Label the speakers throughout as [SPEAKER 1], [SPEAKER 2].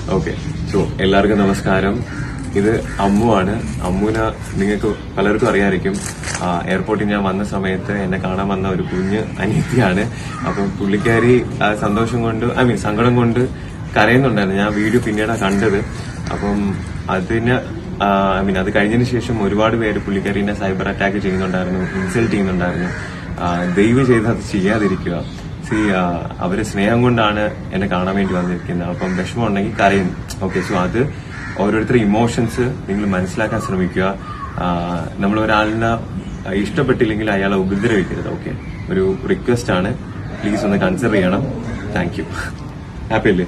[SPEAKER 1] okay so എല്ലാവർക്കും നമസ്കാരം ഇത് അമ്മുവാണ് അമ്മുവിനെ നിങ്ങൾക്ക് പലർക്കും അറിയാമായിരിക്കും ആ, എയർപോർട്ടിൽ ഞാൻ വന്ന സമയത്ത് എന്നെ കാണാൻ വന്ന ഒരു കുഞ്ഞ് അനിയത്തിയാണ് അപ്പം പുള്ളിക്കാരി ആ, സന്തോഷം കൊണ്ട് ഐ മീൻ സങ്കടം കൊണ്ട് കരയുന്നുണ്ടായിരുന്നു ഞാൻ വീഡിയോ പിന്നീടാണ് കണ്ടത് അപ്പം അതിന് ഐ മീൻ അത് കഴിഞ്ഞതിന് ശേഷം ഒരുപാട് പേര് പുള്ളിക്കാരിനെ സൈബർ അറ്റാക്ക് ചെയ്യുന്നുണ്ടായിരുന്നു ഇൻസൾട്ട് ചെയ്യുന്നുണ്ടായിരുന്നു ആ, ദയവ് ചെയ്ത് അത് ചെയ്യാതിരിക്കുക സി അവര് സ്നേഹം കൊണ്ടാണ് എന്നെ കാണാൻ വേണ്ടി വന്നിരിക്കുന്നത് അപ്പം വിഷമം ഉണ്ടെങ്കിൽ കരയും ഓക്കെ സോ അത് ഓരോരുത്തരുടെ ഇമോഷൻസ് നിങ്ങൾ മനസ്സിലാക്കാൻ ശ്രമിക്കുക നമ്മൾ ഒരാളിനെ ഇഷ്ടപ്പെട്ടില്ലെങ്കിൽ അയാളെ ഉപദ്രവിക്കരുത് ഓക്കെ ഒരു റിക്വസ്റ്റ് ആണ് പ്ലീസ് ഒന്ന് കൺസിഡർ ചെയ്യണം താങ്ക് യു ഹാപ്പി അല്ലേ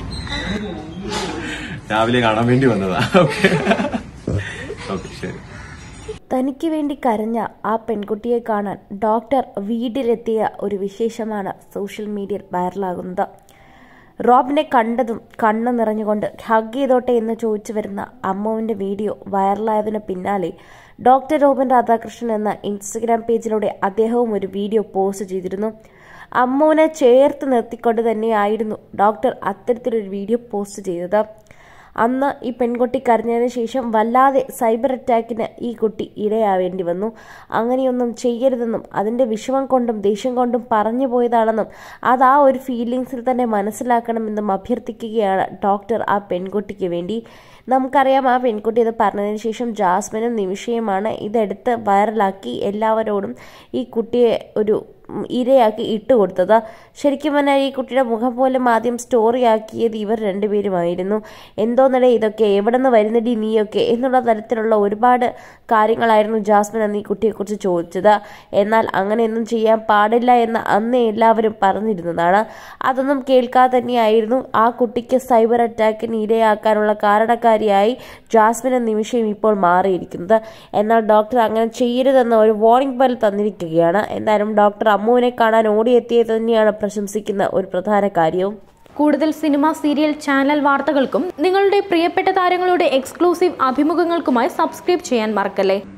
[SPEAKER 1] രാവിലെ കാണാൻ വേണ്ടി വന്നതാ ഓക്കെ ഓക്കെ ശരി
[SPEAKER 2] തനിക്ക് വേണ്ടി കരഞ്ഞ ആ പെൺകുട്ടിയെ കാണാൻ ഡോക്ടർ വീട്ടിലെത്തിയ ഒരു വിശേഷമാണ് സോഷ്യൽ മീഡിയയിൽ വൈറലാകുന്നത് റോബിനെ കണ്ടതും കണ്ണു നിറഞ്ഞുകൊണ്ട് ഹഗ് ചെയ്തോട്ടെ എന്ന് ചോദിച്ചു വരുന്ന അമ്മുവിന്റെ വീഡിയോ വൈറലായതിനു പിന്നാലെ ഡോക്ടർ റോബിൻ രാധാകൃഷ്ണൻ എന്ന ഇൻസ്റ്റഗ്രാം പേജിലൂടെ അദ്ദേഹവും ഒരു വീഡിയോ പോസ്റ്റ് ചെയ്തിരുന്നു അമ്മുവിനെ ചേർത്ത് നിർത്തിക്കൊണ്ട് തന്നെയായിരുന്നു ഡോക്ടർ അത്തരത്തിലൊരു വീഡിയോ പോസ്റ്റ് ചെയ്തത് അന്ന് ഈ പെൺകുട്ടി കരഞ്ഞതിന് ശേഷം വല്ലാതെ സൈബർ അറ്റാക്കിന് ഈ കുട്ടി ഇരയാവേണ്ടി വന്നു അങ്ങനെയൊന്നും ചെയ്യരുതെന്നും അതിന്റെ വിഷമം കൊണ്ടും ദേഷ്യം കൊണ്ടും പറഞ്ഞു പോയതാണെന്നും അത് ആ ഒരു ഫീലിങ്സിൽ തന്നെ മനസ്സിലാക്കണമെന്നും അഭ്യർത്ഥിക്കുകയാണ് ഡോക്ടർ ആ പെൺകുട്ടിക്ക് വേണ്ടി നമുക്കറിയാം ആ പെൺകുട്ടി ഇത് പറഞ്ഞതിന് ശേഷം ജാസ്മിനും നിമിഷയുമാണ് ഇതെടുത്ത് വൈറലാക്കി എല്ലാവരോടും ഈ കുട്ടിയെ ഒരു ഉം, ഇരയാക്കി ഇട്ടുകൊടുത്തത് ശരിക്കും പറഞ്ഞാൽ ഈ കുട്ടിയുടെ മുഖം പോലും ആദ്യം സ്റ്റോറി ആക്കിയത് ഇവർ രണ്ടുപേരുമായിരുന്നു എന്തോന്നടേ ഇതൊക്കെ എവിടെ നിന്ന് വരുന്നടി നീയൊക്കെ എന്നുള്ള തരത്തിലുള്ള ഒരുപാട് കാര്യങ്ങളായിരുന്നു ജാസ്മിൻ അന്ന് ഈ കുട്ടിയെക്കുറിച്ച് ചോദിച്ചത് എന്നാൽ അങ്ങനെയൊന്നും ചെയ്യാൻ പാടില്ല എന്ന് അന്ന് എല്ലാവരും പറഞ്ഞിരുന്നതാണ് അതൊന്നും കേൾക്കാതെ തന്നെയായിരുന്നു ആ കുട്ടിക്ക് സൈബർ അറ്റാക്കിന് ഇരയാക്കാനുള്ള കാരണക്കാരിയായി ജാസ്മിനും നിമിഷയും ഇപ്പോൾ മാറിയിരിക്കുന്നത് എന്നാൽ ഡോക്ടർ അങ്ങനെ ചെയ്യരുതെന്ന ഒരു വാർണിംഗ് ബെൽ തന്നിരിക്കുകയാണ് എന്തായാലും ഡോക്ടർ അമ്മുവിനെ കാണാൻ ഓടിയെത്തിയത് തന്നെയാണ് പ്രശംസിക്കുന്ന ഒരു പ്രധാന കാര്യവും
[SPEAKER 3] കൂടുതൽ സിനിമ സീരിയൽ ചാനൽ വാർത്തകൾക്കും നിങ്ങളുടെ പ്രിയപ്പെട്ട താരങ്ങളുടെ എക്സ്ക്ലൂസീവ് അഭിമുഖങ്ങൾക്കുമായി സബ്സ്ക്രൈബ് ചെയ്യാൻ മറക്കല്ലേ